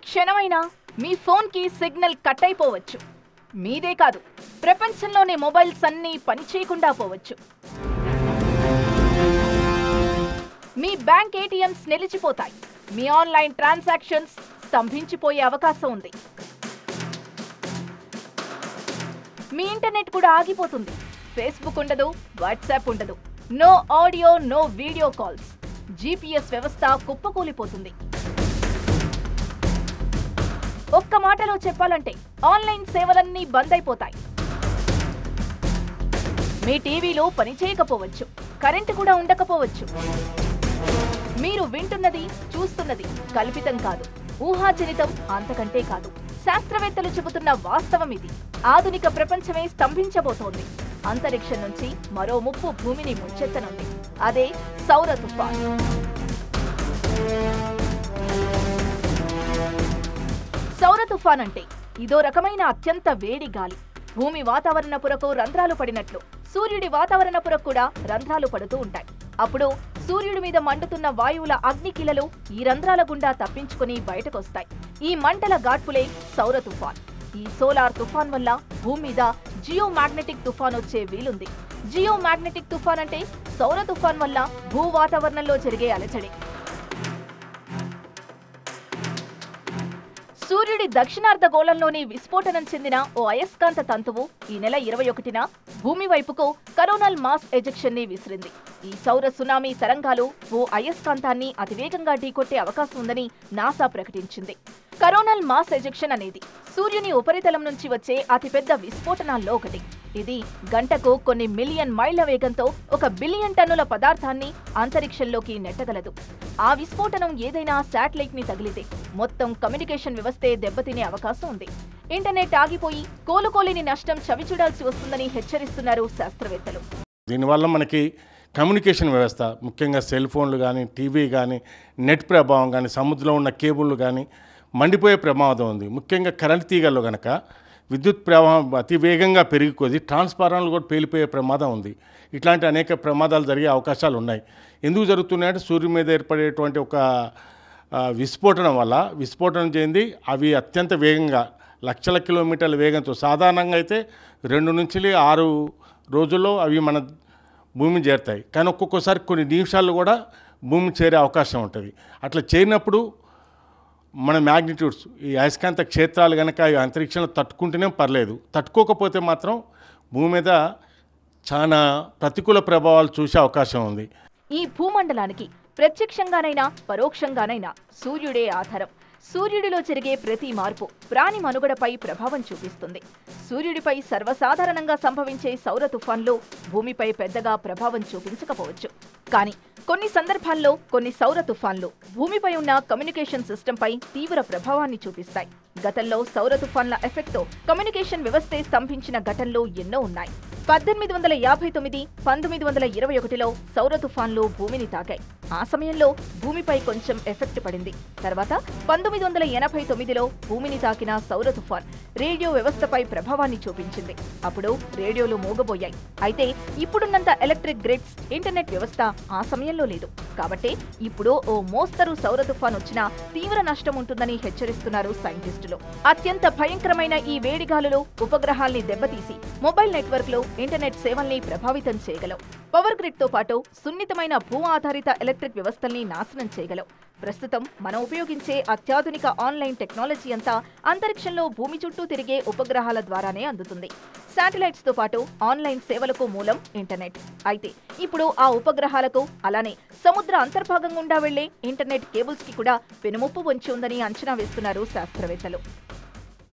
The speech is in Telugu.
క్షణమైనా మీ ఫోన్కి సిగ్నల్ కట్ అయిపోవచ్చు మీదే కాదు ప్రపంచంలోని మొబైల్స్ అన్నీ పనిచేయకుండా పోవచ్చు మీ బ్యాంక్ ఏటీఎంస్ నిలిచిపోతాయి మీ ఆన్లైన్ ట్రాన్సాక్షన్స్ స్తంభించిపోయే అవకాశం ఉంది మీ ఇంటర్నెట్ కూడా ఆగిపోతుంది ఫేస్బుక్ ఉండదు వాట్సాప్ ఉండదు no audio no video calls GPS వ్యవస్థ కుప్పకూలిపోతుంది ఒక్క మాటలో చెప్పాలంటే ఆన్లైన్ సేవలన్నీ బంద్ అయిపోతాయి మీ టీవీలో పనిచేయకపోవచ్చు కరెంటు కూడా ఉండకపోవచ్చు మీరు వింటున్నది చూస్తున్నది కల్పితం కాదు ఊహాజనితం అంతకంటే కాదు శాస్త్రవేత్తలు చెబుతున్న వాస్తవం ఇది ఆధునిక ప్రపంచమే స్తంభించబోతోంది అంతరిక్షం నుంచి మరో ముప్పు భూమిని ముంచెత్తనుంది అదే సౌర తుఫాన్ సౌర తుఫాన్ అంటే ఇదో రకమైన అత్యంత వేడి గాలి భూమి వాతావరణ పొరకు రంధ్రాలు పడినట్లు సూర్యుడి వాతావరణ పొరకు కూడా రంధ్రాలు పడుతూ ఉంటాయి అప్పుడు సూర్యుడి మీద మండుతున్న వాయువుల అగ్నికిలలు ఈ రంధ్రాల గుండా తప్పించుకుని బయటకొస్తాయి ఈ మంటల గాడ్పులే సౌర తుఫాన్ ఈ సోలార్ తుఫాన్ వల్ల భూమి మీద జియో మ్యాగ్నెటిక్ తుఫాన్ వచ్చే వీలుంది జియో మ్యాగ్నెటిక్ తుఫాన్ అంటే సౌర తుఫాన్ వల్ల భూ వాతావరణంలో జరిగే అలచడి సూర్యుడి దక్షిణార్ధగోళంలోని విస్ఫోటనం చెందిన ఓ అయస్కాంత తంతువు ఈ నెల ఇరవై ఒకటిన భూమి వైపుకు కరోనల్ మాస్ ఎజెక్షన్ ని విసిరింది ఈ సౌర సునామీ తరంగాలు ఓ అయస్కాంతాన్ని అతివేగంగా ఢీకొట్టే అవకాశం ఉందని నాసా ప్రకటించింది కరోనల్ మాస్ ఎజెక్షన్ అనేది సూర్యుని ఉపరితలం నుంచి వచ్చే అతిపెద్ద విస్ఫోటనాల్లో ఒకటి ఇది గంటకు కొన్ని మిలియన్ మైళ్ల వేగంతో ఒక బిలియన్ టన్నుల పదార్థాన్ని అంతరిక్షంలోకి నెట్టగలదు ఆ విస్ఫోటనం ఏదైనా శాటిలైట్ ని తగిలితే మొత్తం కమ్యూనికేషన్ వ్యవస్థే దెబ్బతినే అవకాశం ఉంది ఇంటర్నెట్ ఆగిపోయి కోలుకోలేని నష్టం చవిచూడాల్సి వస్తుందని హెచ్చరిస్తున్నారు శాస్త్రవేత్తలు దీనివల్ల మనకి కమ్యూనికేషన్ వ్యవస్థ ముఖ్యంగా సెల్ ఫోన్లు కానీ టీవీ కానీ నెట్ ప్రభావం కానీ సముద్రంలో ఉన్న కేబుల్లు కానీ మండిపోయే ప్రమాదం ఉంది ముఖ్యంగా కరెంట్ తీగల్లో కనుక విద్యుత్ ప్రవాహం అతి వేగంగా పెరిగి కొద్ది ట్రాన్స్ఫార్మర్లు కూడా పేలిపోయే ప్రమాదం ఉంది ఇట్లాంటి అనేక ప్రమాదాలు జరిగే అవకాశాలు ఉన్నాయి ఎందుకు జరుగుతున్నాయంటే సూర్యుని మీద ఏర్పడేటువంటి ఒక ఆ, విస్ఫోటనం వల్ల విస్ఫోటనం చెంది అవి అత్యంత వేగంగా లక్షల కిలోమీటర్ల వేగంతో సాధారణంగా అయితే రెండు నుంచి ఆరు రోజుల్లో అవి మన భూమిని చేరుతాయి కానీ ఒక్కొక్కసారి కొన్ని నిమిషాల్లో కూడా భూమి చేరే అవకాశం ఉంటుంది అట్లా చేరినప్పుడు మన మ్యాగ్నిట్యూడ్స్ ఈ అయస్కాంత క్షేత్రాలు కనుక ఈ అంతరిక్షంలో తట్టుకుంటేనే పర్లేదు తట్టుకోకపోతే మాత్రం భూమి మీద చాలా ప్రతికూల ప్రభావాలు చూసే అవకాశం ఉంది ఈ భూమండలానికి ప్రత్యక్షంగానైనా పరోక్షంగానైనా సూర్యుడే ఆధారం సూర్యుడిలో జరిగే ప్రతి మార్పు ప్రాణి మనుగడపై ప్రభావం చూపిస్తుంది సూర్యుడిపై సర్వసాధారణంగా సంభవించే సౌర తుఫాన్లు భూమిపై పెద్దగా ప్రభావం చూపించకపోవచ్చు కానీ కొన్ని సందర్భాల్లో కొన్ని సౌర తుఫాన్లు భూమిపై ఉన్న కమ్యూనికేషన్ సిస్టంపై తీవ్ర ప్రభావాన్ని చూపిస్తాయి గతంలో సౌర తుఫాన్ల ఎఫెక్ట్తో కమ్యూనికేషన్ వ్యవస్థే స్తంభించిన ఘటనలు ఎన్నో ఉన్నాయి పద్దెనిమిది వందల యాభై తొమ్మిది పంతొమ్మిది వందల ఇరవై ఒకటిలో సౌర తుఫాన్లు భూమిని తాకాయి ఆ సమయంలో భూమిపై కొంచెం ఎఫెక్ట్ పడింది తర్వాత పంతొమ్మిది వందల ఎనభై తొమ్మిదిలో భూమిని తాకిన సౌర తుఫాన్ రేడియో వ్యవస్థపై ప్రభావాన్ని చూపించింది అప్పుడు రేడియోలు మోగబోయాయి అయితే ఇప్పుడున్నంత ఎలక్ట్రిక్ గ్రిడ్స్ ఇంటర్నెట్ వ్యవస్థ ఆ సమయంలో లేదు కాబట్టి ఇప్పుడు ఓ మోస్తరు సౌర తుఫాన్ వచ్చినా తీవ్ర నష్టం ఉంటుందని హెచ్చరిస్తున్నారు సైంటిస్టులు అత్యంత భయంకరమైన ఈ వేడిగాలులు ఉపగ్రహాల్ని దెబ్బతీసి మొబైల్ నెట్వర్క్లు ఇంటర్నెట్ సేవల్ని ప్రభావితం చేయగలవు పవర్ గ్రిడ్ తో పాటు సున్నితమైన భూ ఆధారిత ఎలక్ట్రిక్ వ్యవస్థల్ని నాశనం చేయగలవు ప్రస్తుతం మనం ఉపయోగించే అత్యాధునిక ఆన్లైన్ టెక్నాలజీ అంతా అంతరిక్షంలో భూమి చుట్టూ తిరిగే ఉపగ్రహాల ద్వారానే అందుతుంది శాటిలైట్స్ తో పాటు ఆన్లైన్ సేవలకు మూలం ఇంటర్నెట్ అయితే ఇప్పుడు ఆ ఉపగ్రహాలకు అలానే సముద్ర అంతర్భాగం గుండా వెళ్లే ఇంటర్నెట్ కేబుల్స్ కి కూడా పెనుముప్పు పొంచి ఉందని అంచనా వేస్తున్నారు శాస్త్రవేత్తలు